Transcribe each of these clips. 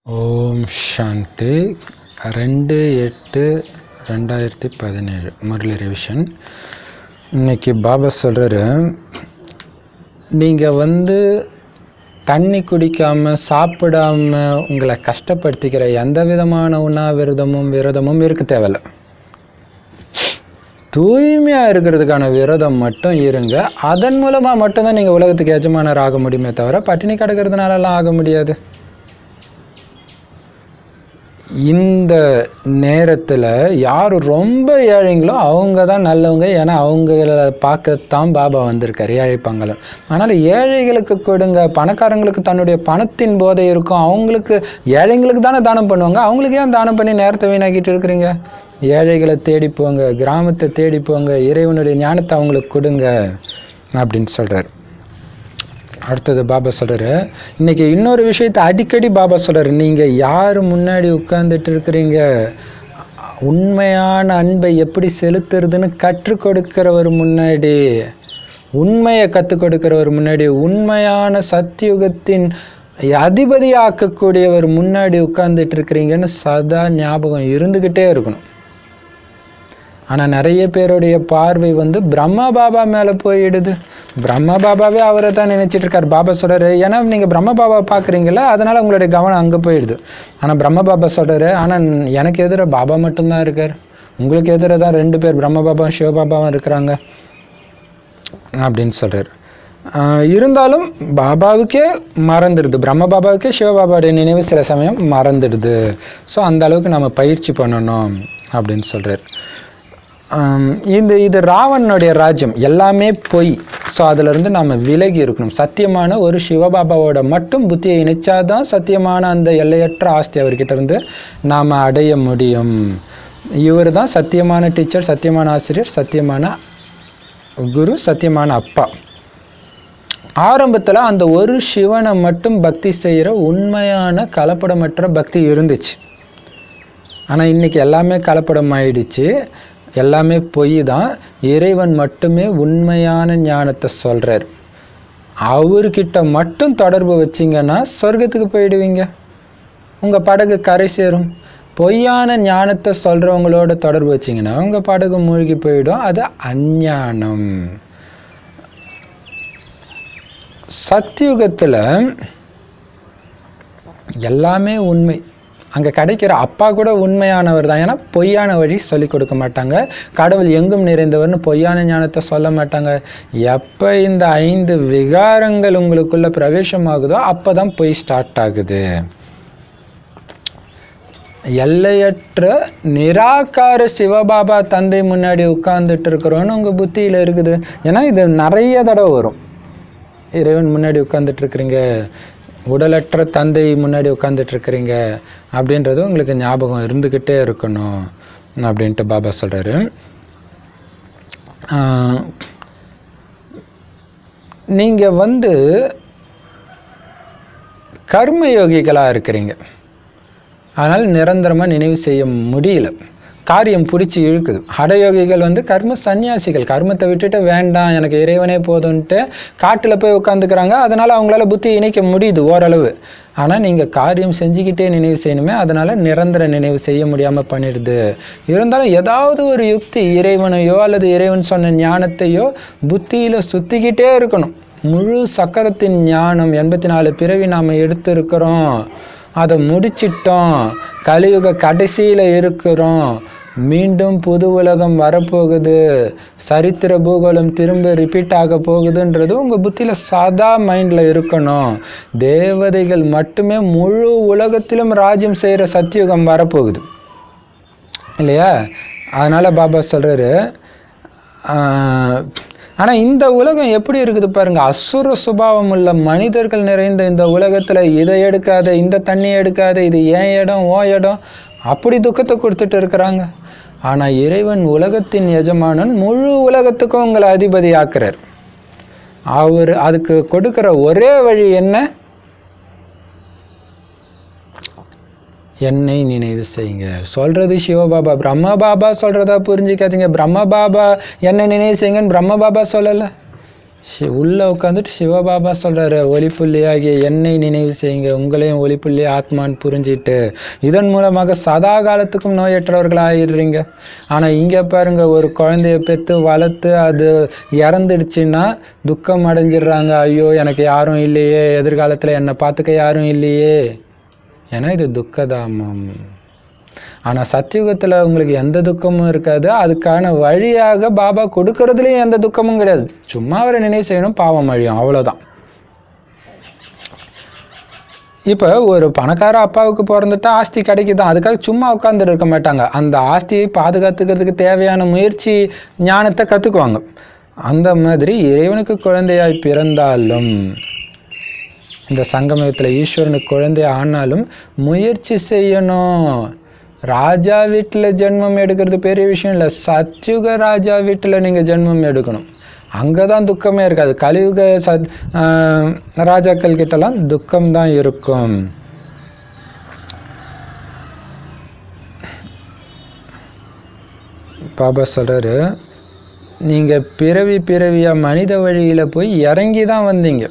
ஓம் சாந்தி ரெண்டு எட்டு ரெண்டாயிரத்தி பதினேழு முரளி ரிவிஷன் இன்னைக்கு பாபா சொல்கிறாரு நீங்கள் வந்து தண்ணி குடிக்காமல் சாப்பிடாம உங்களை கஷ்டப்படுத்திக்கிற எந்த விதமான உண்ணாவிரதமும் விரதமும் இருக்க தேவையில்ல தூய்மையாக இருக்கிறதுக்கான விரதம் மட்டும் இருங்க அதன் மூலமாக மட்டும்தான் நீங்கள் உலகத்துக்கு எஜமானர் ஆக முடியுமே தவிர பட்டினி கிடக்கிறதுனாலலாம் ஆக முடியாது இந்த நேரத்தில் யார் ரொம்ப ஏழைங்களோ அவங்க தான் நல்லவங்க ஏன்னா அவங்கள பார்க்கத்தான் பாபா வந்திருக்கார் ஏழை பங்களன் அதனால் ஏழைகளுக்கு கொடுங்க பணக்காரங்களுக்கு தன்னுடைய பணத்தின் போதை இருக்கும் அவங்களுக்கு ஏழைங்களுக்கு தானே தானம் பண்ணுவாங்க அவங்களுக்கு ஏன் தானம் பண்ணி நேரத்தை வீணாக்கிட்டு இருக்கிறீங்க ஏழைகளை தேடி போங்க கிராமத்தை தேடி போங்க இறைவனுடைய ஞானத்தை அவங்களுக்கு கொடுங்க அப்படின்னு சொல்கிறார் அடுத்தது பாபா சொல்கிறாரு இன்னைக்கு இன்னொரு விஷயத்தை அடிக்கடி பாபா சொல்கிறாரு நீங்கள் யார் முன்னாடி உட்கார்ந்துட்டு இருக்கிறீங்க உண்மையான அன்பை எப்படி செலுத்துறதுன்னு கற்றுக் கொடுக்கிறவர் முன்னாடி உண்மையை கற்றுக் கொடுக்கிறவர் முன்னாடி உண்மையான சத்தியுகத்தின் அதிபதியாக்கக்கூடியவர் முன்னாடி உட்கார்ந்துட்டு இருக்கிறீங்கன்னு சதா ஞாபகம் இருந்துக்கிட்டே இருக்கணும் ஆனால் நிறைய பேருடைய பார்வை வந்து பிரம்மா பாபா மேலே போயிடுது பிரம்மா பாபாவே அவரை தான் நினைச்சிட்டு இருக்காரு பாபா சொல்கிறாரு ஏன்னா நீங்கள் பிரம்ம பாபா பார்க்குறீங்களா அதனால் உங்களுடைய கவனம் அங்கே போயிடுது ஆனால் பிரம்ம பாபா சொல்கிறாரு ஆனால் எனக்கு எதிராக பாபா மட்டும்தான் இருக்கார் உங்களுக்கு எதிராக தான் ரெண்டு பேர் பிரம்ம பாபாவும் சிவபாபாவும் இருக்கிறாங்க அப்படின்னு சொல்கிறார் இருந்தாலும் பாபாவுக்கே மறந்துடுது பிரம்ம பாபாவுக்கே சிவபாபாவுடைய நினைவு சில சமயம் மறந்துடுது ஸோ அந்த அளவுக்கு நம்ம பயிற்சி பண்ணணும் அப்படின்னு சொல்கிறார் இந்த இது ராவனுடைய ராஜ்யம் எல்லாமே பொய் ஸோ அதிலிருந்து நம்ம விலகி இருக்கணும் சத்தியமான ஒரு சிவபாபாவோட மட்டும் புத்தியை இணைச்சாதான் சத்தியமான அந்த எல்லையற்ற ஆஸ்தி அவர்கிட்ட இருந்து நாம் அடைய முடியும் இவர் தான் சத்தியமான டீச்சர் சத்தியமான ஆசிரியர் சத்தியமான குரு சத்தியமான அப்பா ஆரம்பத்தில் அந்த ஒரு சிவனை மட்டும் பக்தி செய்கிற உண்மையான கலப்படமற்ற பக்தி இருந்துச்சு ஆனால் இன்னைக்கு எல்லாமே கலப்படம் ஆயிடுச்சு எல்லாமே பொய் தான் இறைவன் மட்டுமே உண்மையான ஞானத்தை சொல்கிறார் அவர்கிட்ட மட்டும் தொடர்பு வச்சிங்கன்னா சொர்க்கத்துக்கு போயிடுவீங்க உங்கள் படகு கரை சேரும் பொய்யான ஞானத்தை சொல்கிறவங்களோட தொடர்பு வச்சிங்கன்னா உங்கள் படகு மூழ்கி போயிடும் அது அஞ்ஞானம் சத்தியுகத்தில் எல்லாமே உண்மை அங்கே கிடைக்கிற அப்பா கூட உண்மையானவர் தான் ஏன்னா பொய்யான வழி சொல்லி கொடுக்க மாட்டாங்க கடவுள் எங்கும் நிறைந்தவர்னு பொய்யான ஞானத்தை சொல்ல மாட்டாங்க எப்போ இந்த ஐந்து விகாரங்கள் உங்களுக்குள்ள பிரவேசமாகுதோ அப்போ தான் பொய் ஸ்டார்ட் ஆகுது எல்லையற்ற நிராகார சிவபாபா தந்தை முன்னாடி உட்கார்ந்துட்டு இருக்கிறோன்னு உங்கள் புத்தியில் இருக்குது ஏன்னா இது நிறைய தடவை வரும் இறைவன் முன்னாடி உட்கார்ந்துட்டு இருக்கிறீங்க உடலற்ற தந்தை முன்னாடி உட்காந்துட்டு இருக்கிறீங்க அப்படின்றது உங்களுக்கு ஞாபகம் இருந்துக்கிட்டே இருக்கணும் அப்படின்ட்டு பாபா சொல்கிறாரு நீங்கள் வந்து கர்மயோகிகளாக இருக்கிறீங்க அதனால் நிரந்தரமாக நினைவு செய்ய முடியல காரியம் பிடிச்சி இழுக்குது ஹடயோகிகள் வந்து கர்ம சன்னியாசிகள் கர்மத்தை விட்டுட்டு வேண்டாம் எனக்கு இறைவனே போதும்ன்ட்டு காட்டில் போய் உட்காந்துக்கிறாங்க அதனால் அவங்களால புத்தி இணைக்க முடியுது ஓரளவு ஆனால் நீங்கள் காரியம் செஞ்சுக்கிட்டே நினைவு செய்யணுமே அதனால் நிரந்தர நினைவு செய்ய முடியாமல் பண்ணிடுது இருந்தாலும் ஏதாவது ஒரு யுக்தி இறைவனையோ அல்லது இறைவன் சொன்ன ஞானத்தையோ புத்தியில் சுற்றிக்கிட்டே இருக்கணும் முழு சக்கரத்தின் ஞானம் எண்பத்தி நாலு பிறவி நாம் எடுத்திருக்கிறோம் அதை முடிச்சிட்டோம் கலியுக கடைசியில் இருக்கிறோம் மீண்டும் புது உலகம் வரப்போகுது சரித்திர பூகோளம் திரும்ப ரிப்பீட் ஆக போகுதுன்றது உங்கள் புத்தியில் சாதா மைண்டில் இருக்கணும் தேவதைகள் மட்டுமே முழு உலகத்திலும் ராஜ்யம் செய்கிற சத்தியுகம் வரப்போகுது இல்லையா அதனால் பாபா சொல்கிறாரு ஆனால் இந்த உலகம் எப்படி இருக்குது பாருங்க அசுர சுபாவம் உள்ள மனிதர்கள் நிறைந்த இந்த உலகத்தில் இதை எடுக்காத இந்த தண்ணி எடுக்காத இது ஏன் இடம் ஓ இடம் அப்படி துக்கத்தை கொடுத்துட்டு இருக்கிறாங்க ஆனால் இறைவன் உலகத்தின் எஜமானன் முழு உலகத்துக்கும் உங்களை அதிபதி ஆக்குறார் அவர் அதுக்கு கொடுக்குற ஒரே வழி என்ன என்னை நினைவு செய்யுங்க சொல்றது சிவபாபா பிரம்ம பாபா சொல்றதா புரிஞ்சுக்காதீங்க பிரம்ம பாபா என்னை நினைவு செய்யுங்கன்னு பிரம்ம பாபா சொல்லலை சி உள்ள உட்காந்துட்டு சிவபாபா சொல்றாரு ஒளிப்புள்ளியாகிய என்னை நினைவு செய்யுங்க உங்களையும் ஒளிப்புள்ளி ஆத்மான்னு புரிஞ்சிட்டு இதன் மூலமாக சதா காலத்துக்கும் நோயற்றவர்களா ஆயிடுறீங்க ஆனா இங்க பாருங்க ஒரு குழந்தைய பெத்து வளர்த்து அது இறந்துடுச்சுன்னா துக்கம் அடைஞ்சிடுறாங்க ஐயோ எனக்கு யாரும் இல்லையே எதிர்காலத்துல என்னை பார்த்துக்க யாரும் இல்லையே ஏன்னா இது துக்கதாமம் ஆனா சத்தியுகத்துல உங்களுக்கு எந்த துக்கமும் இருக்காது அதுக்கான வழியாக பாபா கொடுக்கறதுலயும் எந்த துக்கமும் கிடையாது சும்மா அவரை நினைவு செய்யணும் பாவம் அழியும் அவ்வளவுதான் இப்ப ஒரு பணக்கார அப்பாவுக்கு பிறந்துட்டா ஆஸ்தி கிடைக்குதான் அதுக்காக சும்மா உட்கார்ந்துட்டு இருக்க மாட்டாங்க அந்த ஆஸ்தியை பாதுகாத்துக்கிறதுக்கு தேவையான முயற்சி ஞானத்தை கத்துக்குவாங்க அந்த மாதிரி இறைவனுக்கு குழந்தையாய் பிறந்தாலும் இந்த சங்கமயத்துல ஈஸ்வரனுக்கு குழந்தை ஆனாலும் முயற்சி செய்யணும் ராஜா வீட்டுல ஜென்மம் எடுக்கிறது பெரிய விஷயம் இல்ல சத்யுக ராஜா வீட்டுல நீங்க ஜென்மம் எடுக்கணும் அங்கதான் துக்கமே இருக்காது கலியுக சத் ஆஹ் ராஜாக்கள் கிட்டலாம் துக்கம் தான் இருக்கும் பாபா சொல்றாரு நீங்க பிறவி பிறவியா மனித வழியில போய் இறங்கி தான் வந்தீங்க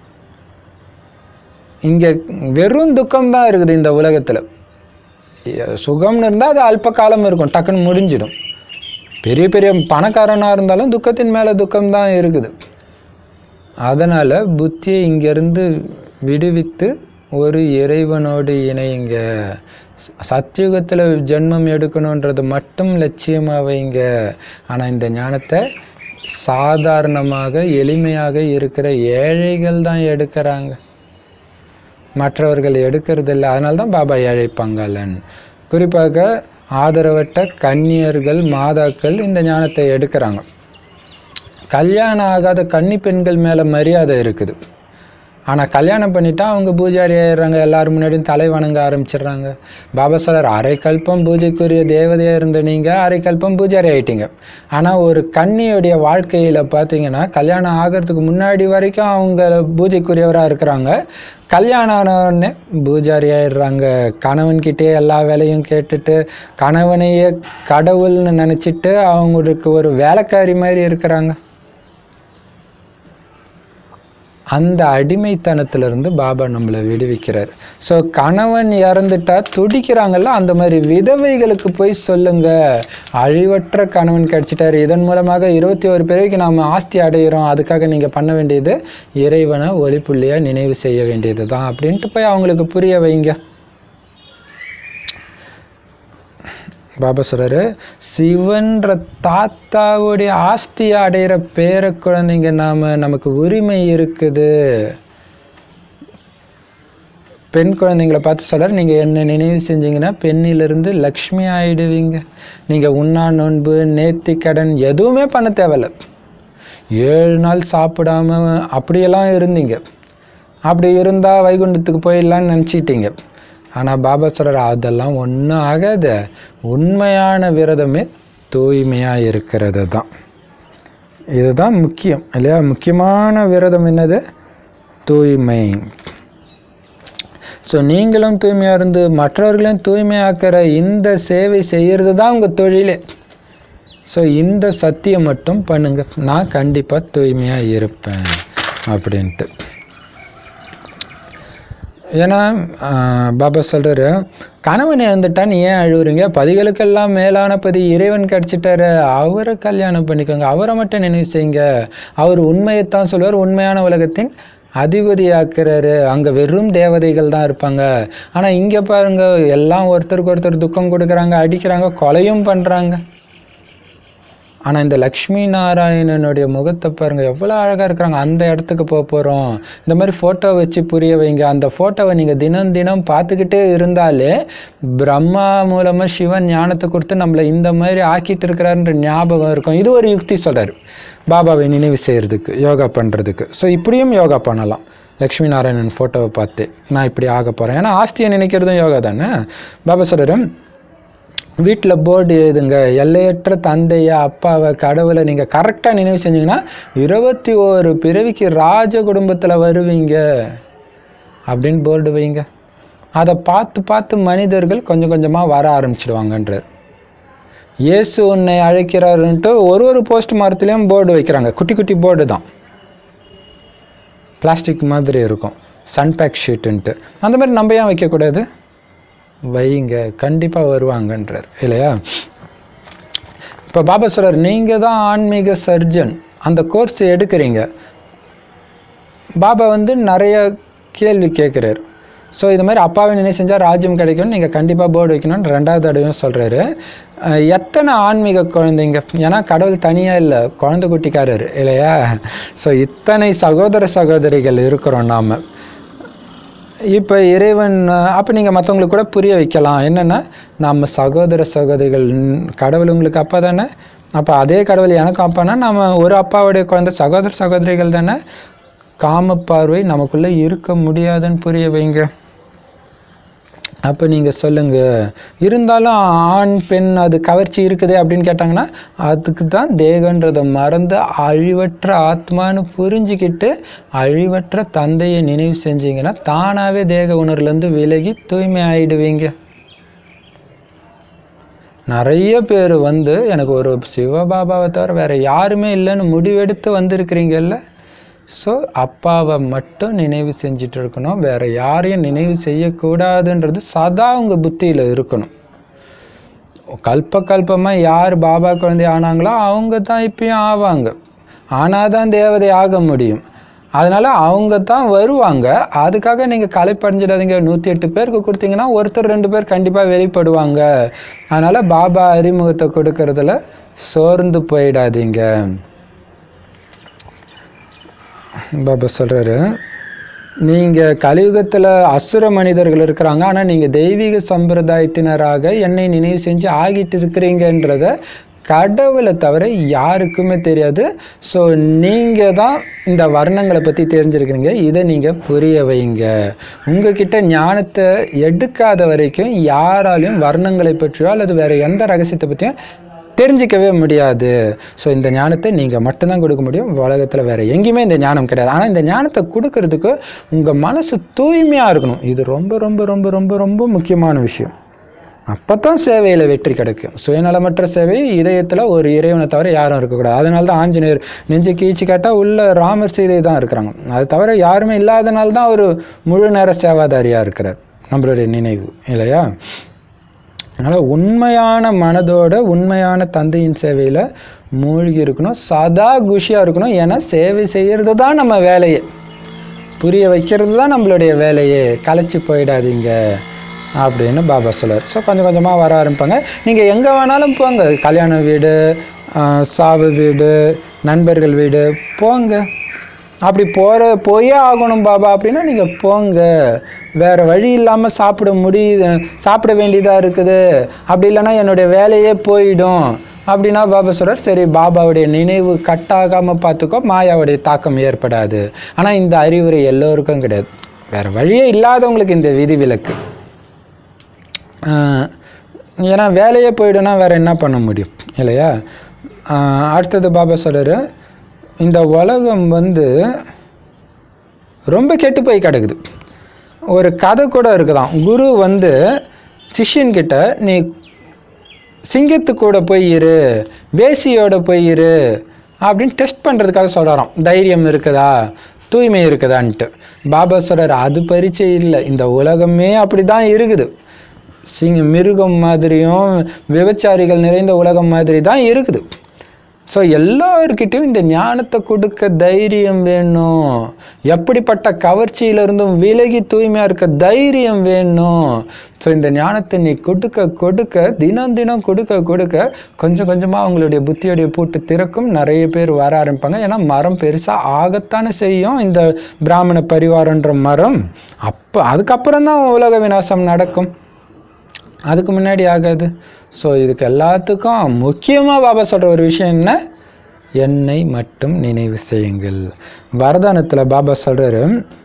இங்க வெறும் துக்கம் தான் இருக்குது இந்த உலகத்துல எ- சுகம்னு இருந்தா அது அல்ப காலம் இருக்கும் டக்குன்னு முடிஞ்சிடும் பெரிய பெரிய பணக்காரனா இருந்தாலும் துக்கத்தின் மேல துக்கம் தான் இருக்குது அதனால புத்தியை இங்கிருந்து விடுவித்து ஒரு இறைவனோடு இணையுங்க ச- சத்தியுகத்துல ஜென்மம் எடுக்கணுன்றது மட்டும் லட்சியமா வைங்க ஆனா இந்த ஞானத்தை சாதாரணமாக எளிமையாக இருக்கிற ஏழைகள் தான் எடுக்கிறாங்க மற்றவர்கள் எடுக்கிறது இல்லை அதனால தான் பாபா ஏழை பங்காளன் குறிப்பாக ஆதரவற்ற கன்னியர்கள் மாதாக்கள் இந்த ஞானத்தை எடுக்கிறாங்க கல்யாணம் ஆகாத கன்னி பெண்கள் மேல மரியாதை இருக்குது ஆனா கல்யாணம் பண்ணிட்டா அவங்க பூஜாரி ஆயிடுறாங்க எல்லாரும் முன்னாடியும் தலை வணங்க ஆரம்பிச்சிடுறாங்க பாபா சொல்றார் அரை கல்பம் பூஜைக்குரிய தேவதையா இருந்த நீங்க அரை கல்பம் பூஜாரி ஆயிட்டீங்க ஆனா ஒரு கன்னியுடைய வாழ்க்கையில பாத்தீங்கன்னா கல்யாணம் ஆகிறதுக்கு முன்னாடி வரைக்கும் அவங்க பூஜைக்குரியவரா இருக்கிறாங்க கல்யாணம் ஆன உடனே பூஜாரி ஆயிடுறாங்க கணவன்கிட்டே எல்லா வேலையும் கேட்டுட்டு கணவனையே கடவுள்னு நினைச்சிட்டு அவங்களுக்கு ஒரு வேலைக்காரி மாதிரி இருக்கிறாங்க அந்த அடிமைத்தனத்திலிருந்து பாபா நம்மளை விடுவிக்கிறார் ஸோ கணவன் இறந்துட்டா துடிக்கிறாங்கல்ல அந்த மாதிரி விதவைகளுக்கு போய் சொல்லுங்க அழிவற்ற கணவன் கிடைச்சிட்டாரு இதன் மூலமாக இருபத்தி ஒரு பிறவிக்கு நாம ஆஸ்தி அடையிறோம் அதுக்காக நீங்க பண்ண வேண்டியது இறைவனை ஒளிப்புள்ளியா நினைவு செய்ய வேண்டியது தான் அப்படின்ட்டு போய் அவங்களுக்கு புரிய வைங்க பாபா சொல்றாரு சிவன்ற தாத்தாவுடைய ஆஸ்தியை அடையிற பேர குழந்தைங்க நாம நமக்கு உரிமை இருக்குது பெண் குழந்தைங்களை பார்த்து சொல்றாரு நீங்க என்ன நினைவு செஞ்சீங்கன்னா பெண்ணிலிருந்து லக்ஷ்மி ஆயிடுவீங்க நீங்க உண்ணா நோன்பு நேர்த்தி கடன் எதுவுமே பண்ண தேவையில்ல ஏழு நாள் சாப்பிடாம அப்படியெல்லாம் இருந்தீங்க அப்படி இருந்தா வைகுண்டத்துக்கு போயிடலாம்னு நினச்சிட்டீங்க ஆனா பாபா சொல்றாரு அதெல்லாம் ஒன்றும் ஆகாது உண்மையான விரதமே தூய்மையா இருக்கிறது தான் இதுதான் முக்கியம் இல்லையா முக்கியமான விரதம் என்னது தூய்மை ஸோ நீங்களும் தூய்மையா இருந்து மற்றவர்களையும் தூய்மையாக்குற இந்த சேவை செய்யறது தான் உங்க தொழிலே ஸோ இந்த சத்தியம் மட்டும் பண்ணுங்க நான் கண்டிப்பா தூய்மையா இருப்பேன் அப்படின்ட்டு ஏன்னா ஆஹ், பாபா சொல்றாரு கணவன் இறந்துட்டா நீ ஏன் அழுவுறீங்க பதிகளுக்கெல்லாம் மேலான பதி இறைவன் கிடைச்சிட்டாரு அவரை கல்யாணம் பண்ணிக்கோங்க அவரை மட்டும் நினைவு செய்யுங்க அவர் உண்மையைத்தான் சொல்லுவார் உண்மையான உலகத்தின் அதிபதியாக்குறாரு அங்க வெறும் தேவதைகள் தான் இருப்பாங்க ஆனா இங்க பாருங்க எல்லாம் ஒருத்தருக்கு ஒருத்தர் துக்கம் கொடுக்குறாங்க அடிக்கிறாங்க கொலையும் பண்றாங்க ஆனா இந்த லக்ஷ்மி நாராயணனுடைய முகத்தை பாருங்க எவ்வளவு அழகா இருக்கிறாங்க அந்த இடத்துக்கு போக போறோம் இந்த மாதிரி போட்டோ வச்சு புரிய வைங்க அந்த போட்டோவை நீங்க தினம் தினம் பார்த்துக்கிட்டே இருந்தாலே பிரம்மா மூலமா சிவன் ஞானத்தை கொடுத்து நம்மளை இந்த மாதிரி ஆக்கிட்டு இருக்கிறாருன்ற ஞாபகம் இருக்கும் இது ஒரு யுக்தி சொல்றாரு பாபாவை நினைவு செய்யறதுக்கு யோகா பண்றதுக்கு ஸோ இப்படியும் யோகா பண்ணலாம் லக்ஷ்மி நாராயணன் போட்டோவை பார்த்து நான் இப்படி ஆக போறேன் ஏன்னா ஆஸ்தியை நினைக்கிறதும் யோகா தானே பாபா சொல்றாரு வீட்டில் போர்டு எழுதுங்க எல்லையற்ற தந்தைய அப்பாவை கடவுளை நீங்கள் கரெக்டாக நினைவு செஞ்சீங்கன்னா இருபத்தி ஓரு பிறவிக்கு ராஜ குடும்பத்தில் வருவீங்க அப்படின்னு போர்டு வைங்க அதை பார்த்து பார்த்து மனிதர்கள் கொஞ்சம் கொஞ்சமாக வர ஆரம்பிச்சிடுவாங்கன்றார் இயேசு உன்னை அழைக்கிறாருன்ட்டு ஒரு ஒரு போஸ்ட் மரத்துலேயும் போர்டு வைக்கிறாங்க குட்டி குட்டி போர்டு தான் பிளாஸ்டிக் மாதிரி இருக்கும் சன்பேக் ஷீட்டுன்ட்டு அந்த மாதிரி நம்ம ஏன் வைக்கக்கூடாது வைங்க கண்டிப்பாக வருவாங்கன்றார் இல்லையா இப்போ பாபா சொல்றார் நீங்கள் தான் ஆன்மீக சர்ஜன் அந்த கோர்ஸ் எடுக்கிறீங்க பாபா வந்து நிறைய கேள்வி கேட்குறாரு ஸோ இது மாதிரி அப்பாவை நினை செஞ்சால் ராஜ்யம் கிடைக்கும்னு நீங்கள் கண்டிப்பாக போர்டு வைக்கணும்னு ரெண்டாவது தடவையும் சொல்கிறாரு எத்தனை ஆன்மீக குழந்தைங்க ஏன்னா கடவுள் தனியாக இல்லை குழந்தை குட்டிக்காரர் இல்லையா ஸோ இத்தனை சகோதர சகோதரிகள் இருக்கிறோம் நாம் இப்போ இறைவன் அப்போ நீங்கள் மற்றவங்களுக்கு கூட புரிய வைக்கலாம் என்னென்னா நம்ம சகோதர சகோதரிகள் ம், கடவுள் உங்களுக்கு அப்பா தானே அப்போ அதே கடவுள் எனக்கும் அப்பானா நம்ம ஒரு அப்பாவுடைய குழந்தை சகோதர சகோதரிகள் தானே காம பார்வை நமக்குள்ளே இருக்க முடியாதுன்னு புரிய வைங்க அப்போ நீங்கள் சொல்லுங்க இருந்தாலும் ஆண் பெண் அது கவர்ச்சி இருக்குது அப்படின்னு கேட்டாங்கன்னா அதுக்கு தான் தேகன்றதை மறந்து அழிவற்ற ஆத்மான்னு புரிஞ்சுக்கிட்டு அழிவற்ற தந்தையை நினைவு செஞ்சீங்கன்னா தானாகவே தேக உணர்வுலேருந்து விலகி தூய்மை ஆயிடுவீங்க நிறைய பேர் வந்து எனக்கு ஒரு சிவபாபாவை தவிர வேற யாருமே இல்லைன்னு முடிவெடுத்து வந்திருக்கிறீங்கல்ல ஸோ அப்பாவை மட்டும் நினைவு செஞ்சுட்டு இருக்கணும் வேற யாரையும் நினைவு செய்யக்கூடாதுன்றது சதா உங்க புத்தியில இருக்கணும் கல்ப கல்பமா யார் பாபா குழந்தை ஆனாங்களோ அவங்க தான் இப்பயும் ஆவாங்க ஆனாதான் தேவதை ஆக முடியும் அதனால அவங்க தான் வருவாங்க அதுக்காக நீங்க கலைப்படைஞ்சிடாதீங்க நூத்தி எட்டு பேருக்கு கொடுத்தீங்கன்னா ஒருத்தர் ரெண்டு பேர் கண்டிப்பா வெளிப்படுவாங்க அதனால பாபா அறிமுகத்தை கொடுக்கறதுல சோர்ந்து போயிடாதீங்க பாபா சொல்றாரு நீங்க கலியுகத்துல அசுர மனிதர்கள் இருக்கிறாங்க ஆனா நீங்க தெய்வீக சம்பிரதாயத்தினராக என்னை நினைவு செஞ்சு ஆகிட்டு இருக்கிறீங்கன்றத கடவுளை தவிர யாருக்குமே தெரியாது ஸோ நீங்க தான் இந்த வர்ணங்களை பத்தி தெரிஞ்சிருக்கிறீங்க இதை நீங்க புரிய வைங்க உங்ககிட்ட ஞானத்தை எடுக்காத வரைக்கும் யாராலையும் வர்ணங்களை பற்றியோ அல்லது வேற எந்த ரகசியத்தை பற்றியும் தெரிஞ்சிக்கவே முடியாது ஸோ இந்த ஞானத்தை நீங்கள் மட்டும்தான் கொடுக்க முடியும் உலகத்தில் வேற எங்கேயுமே இந்த ஞானம் கிடையாது ஆனால் இந்த ஞானத்தை கொடுக்கறதுக்கு உங்கள் மனசு தூய்மையாக இருக்கணும் இது ரொம்ப ரொம்ப ரொம்ப ரொம்ப ரொம்ப முக்கியமான விஷயம் அப்பதான் சேவையில் வெற்றி கிடைக்கும் சுயநலமற்ற சேவை இதயத்தில் ஒரு இறைவனை தவிர யாரும் இருக்கக்கூடாது அதனால தான் ஆஞ்சநேயர் நெஞ்சு கீச்சு கேட்டால் உள்ள ராமர் சீதை தான் இருக்கிறாங்க அது தவிர யாருமே இல்லாதனால தான் அவர் முழு நேர சேவாதாரியாக இருக்கிறார் நம்மளுடைய நினைவு இல்லையா அதனால் உண்மையான மனதோட உண்மையான தந்தையின் சேவையில் மூழ்கி இருக்கணும் சதா குஷியாக இருக்கணும் ஏன்னா சேவை செய்கிறது தான் நம்ம வேலையே புரிய வைக்கிறது தான் நம்மளுடைய வேலையே கலைச்சி போயிடாதீங்க அப்படின்னு பாபா சொல்லார் ஸோ கொஞ்சம் கொஞ்சமாக வர ஆரம்பிப்பாங்க நீங்கள் எங்கே வேணாலும் போங்க கல்யாண வீடு ஆஹ் சாவு வீடு நண்பர்கள் வீடு போங்க அப்படி போகிற போயே ஆகணும் பாபா அப்படின்னா நீங்கள் போங்க வேற வழி இல்லாமல் சாப்பிட முடியுது சாப்பிட வேண்டியதாக இருக்குது அப்படி இல்லைன்னா என்னுடைய வேலையே போயிடும் அப்படின்னா பாபா சொல்றார் சரி பாபாவுடைய நினைவு கட்டாகாமல் பார்த்துக்கோ மாயாவுடைய தாக்கம் ஏற்படாது ஆனால் இந்த அறிவுரை எல்லோருக்கும் கிடையாது வேற வழியே இல்லாதவங்களுக்கு இந்த விதிவிலக்கு ஆஹ் ஏன்னா வேலையே போயிடும்னா வேற என்ன பண்ண முடியும் இல்லையா ஆஹ் அடுத்தது பாபா சொல்றாரு இந்த உலகம் வந்து ரொம்ப கெட்டு போய் கிடக்குது ஒரு கதை கூட இருக்குதாம் குரு வந்து சிஷ்யன்கிட்ட நீ சிங்கத்து கூட போய் இரு வேசியோட போய் இரு அப்படின்னு டெஸ்ட் பண்ணுறதுக்காக சொல்கிறாராம் தைரியம் இருக்குதா தூய்மை இருக்குதான்ட்டு பாபா சொல்றாரு அது பரிச்சை இல்லை இந்த உலகமே அப்படி தான் இருக்குது சிங்க மிருகம் மாதிரியும் விபச்சாரிகள் நிறைந்த உலகம் மாதிரி தான் இருக்குது ஸோ எல்லார்கிட்டையும் இந்த ஞானத்தை கொடுக்க தைரியம் வேணும் எப்படிப்பட்ட கவர்ச்சியிலிருந்தும் விலகி தூய்மையாக இருக்க தைரியம் வேணும் ஸோ இந்த ஞானத்தை நீ கொடுக்க கொடுக்க தினம் தினம் கொடுக்க கொடுக்க கொஞ்சம் கொஞ்சமாக அவங்களுடைய புத்தியோடைய பூட்டு திறக்கும் நிறைய பேர் வர ஆரம்பிப்பாங்க ஏன்னா மரம் பெருசாக ஆகத்தானே செய்யும் இந்த பிராமண பரிவாரன்ற மரம் அப்போ அதுக்கப்புறம் தான் உலக விநாசம் நடக்கும் அதுக்கு முன்னாடி ஆகாது ஸோ இதுக்கு எல்லாத்துக்கும் முக்கியமாக பாபா சொல்கிற ஒரு விஷயம் என்ன என்னை மட்டும் நினைவு செய்யுங்கள் வரதானத்தில் பாபா சொல்கிறாரு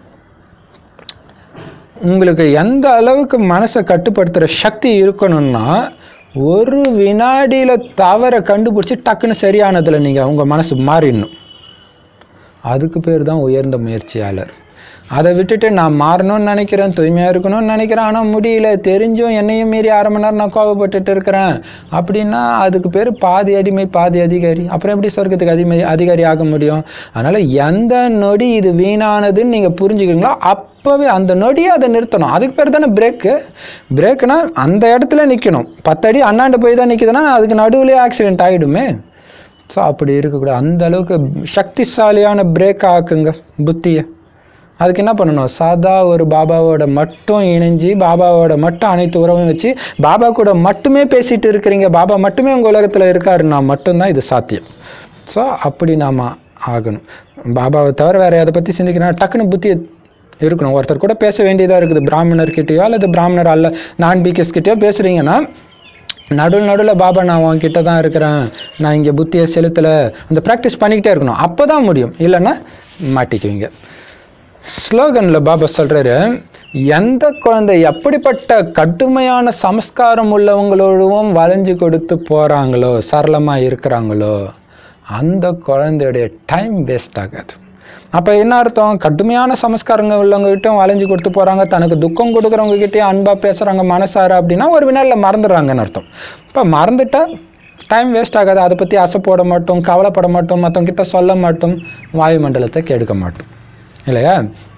உங்களுக்கு எந்த அளவுக்கு மனசை கட்டுப்படுத்துகிற சக்தி இருக்கணும்னா ஒரு வினாடியில் தவறை கண்டுபிடிச்சி டக்குன்னு சரியானதில் நீங்கள் உங்கள் மனசு மாறிடணும் அதுக்கு பேர் தான் உயர்ந்த முயற்சியாளர் அதை விட்டுட்டு நான் மாறணும்னு நினைக்கிறேன் தூய்மையாக இருக்கணும்னு நினைக்கிறேன் ஆனால் முடியல தெரிஞ்சும் என்னையும் மீறி அரை மணி நேரம் நான் கோவப்பட்டுட்டு இருக்கிறேன் அப்படின்னா அதுக்கு பேர் பாதி அடிமை பாதி அதிகாரி அப்புறம் எப்படி சொர்க்கத்துக்கு அதிமை அதிகாரி ஆக முடியும் அதனால் எந்த நொடி இது வீணானதுன்னு நீங்கள் புரிஞ்சுக்கிறீங்களோ அப்போவே அந்த நொடியை அதை நிறுத்தணும் அதுக்கு பேர் தானே பிரேக்கு பிரேக்குனா அந்த இடத்துல நிற்கணும் பத்தடி அண்ணாண்டு போய் தான் நிற்குதுன்னா அதுக்கு நடுவுலேயே ஆக்சிடென்ட் ஆகிடுமே ஸோ அப்படி இருக்கக்கூடாது அந்த அளவுக்கு சக்திசாலியான பிரேக் ஆக்குங்க புத்தியை அதுக்கு என்ன பண்ணணும் சாதா ஒரு பாபாவோட மட்டும் இணைஞ்சு பாபாவோட மட்டும் அனைத்து உறவும் வச்சு பாபா கூட மட்டுமே பேசிட்டு இருக்கிறீங்க பாபா மட்டுமே உங்கள் உலகத்தில் இருக்காருன்னா மட்டும்தான் இது சாத்தியம் ஸோ அப்படி நாம் ஆகணும் பாபாவை தவிர வேற எதை பற்றி சிந்திக்கிறேன் டக்குன்னு புத்தி இருக்கணும் ஒருத்தர் கூட பேச வேண்டியதாக இருக்குது பிராமணர்கிட்டயோ அல்லது பிராமணர் அல்ல நான் பிகேஸ்கிட்டயோ பேசுகிறீங்கன்னா நடுவில் நடுவில் பாபா நான் உன்கிட்ட தான் இருக்கிறேன் நான் இங்கே புத்தியை செலுத்தலை அந்த ப்ராக்டிஸ் பண்ணிக்கிட்டே இருக்கணும் அப்போ தான் முடியும் இல்லைன்னா மாட்டிக்குவீங்க ஸ்லோகனில் பாபா சொல்கிறாரு எந்த குழந்தை எப்படிப்பட்ட கடுமையான சமஸ்காரம் உள்ளவங்களோடவும் வளைஞ்சு கொடுத்து போகிறாங்களோ சரளமாக இருக்கிறாங்களோ அந்த குழந்தையுடைய டைம் வேஸ்ட் ஆகாது அப்போ என்ன அர்த்தம் கடுமையான சமஸ்காரங்க உள்ளவங்ககிட்டும் வளைஞ்சு கொடுத்து போகிறாங்க தனக்கு துக்கம் கொடுக்குறவங்க கிட்டேயும் அன்பாக பேசுகிறாங்க மனசார அப்படின்னா ஒரு வினாடில் மறந்துடுறாங்கன்னு அர்த்தம் இப்போ மறந்துட்டா டைம் வேஸ்ட் ஆகாது அதை பற்றி அசைப்போட மாட்டோம் கவலைப்பட மாட்டோம் மற்றவங்க கிட்ட சொல்ல மாட்டோம் வாயுமண்டலத்தை கெடுக்க மாட்டோம் இல்லையா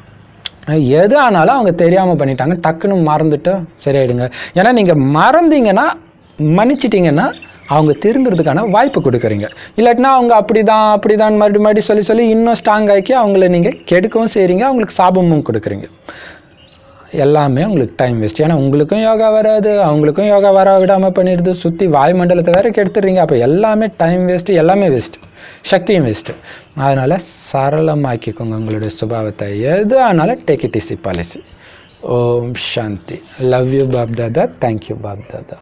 எது ஆனாலும் அவங்க தெரியாமல் பண்ணிட்டாங்க டக்குன்னு மறந்துட்டு சரியாயிடுங்க ஏன்னா நீங்கள் மறந்தீங்கன்னா மன்னிச்சிட்டிங்கன்னா அவங்க திருந்துறதுக்கான வாய்ப்பு கொடுக்குறீங்க இல்லாட்டினா அவங்க அப்படிதான் அப்படிதான் மறுபடி மறுபடி சொல்லி சொல்லி இன்னும் ஸ்ட்ராங் ஆக்கி அவங்கள நீங்கள் கெடுக்கவும் செய்கிறீங்க அவங்களுக்கு சாபமும் கொடுக்குறீங்க எல்லாமே உங்களுக்கு டைம் வேஸ்ட் ஏன்னா உங்களுக்கும் யோகா வராது அவங்களுக்கும் யோகா வர விடாமல் பண்ணிடுது சுற்றி வாயுமண்டலத்தை வேற கெடுத்துடுறீங்க அப்போ எல்லாமே டைம் வேஸ்ட்டு எல்லாமே வேஸ்ட்டு சக்தியும் வேஸ்ட்டு அதனால் சரளமாக்கிக்கோங்க உங்களுடைய சுபாவத்தை எது ஆனாலும் take it easy policy Om Shanti love you Bap Dada thank you Bap Dada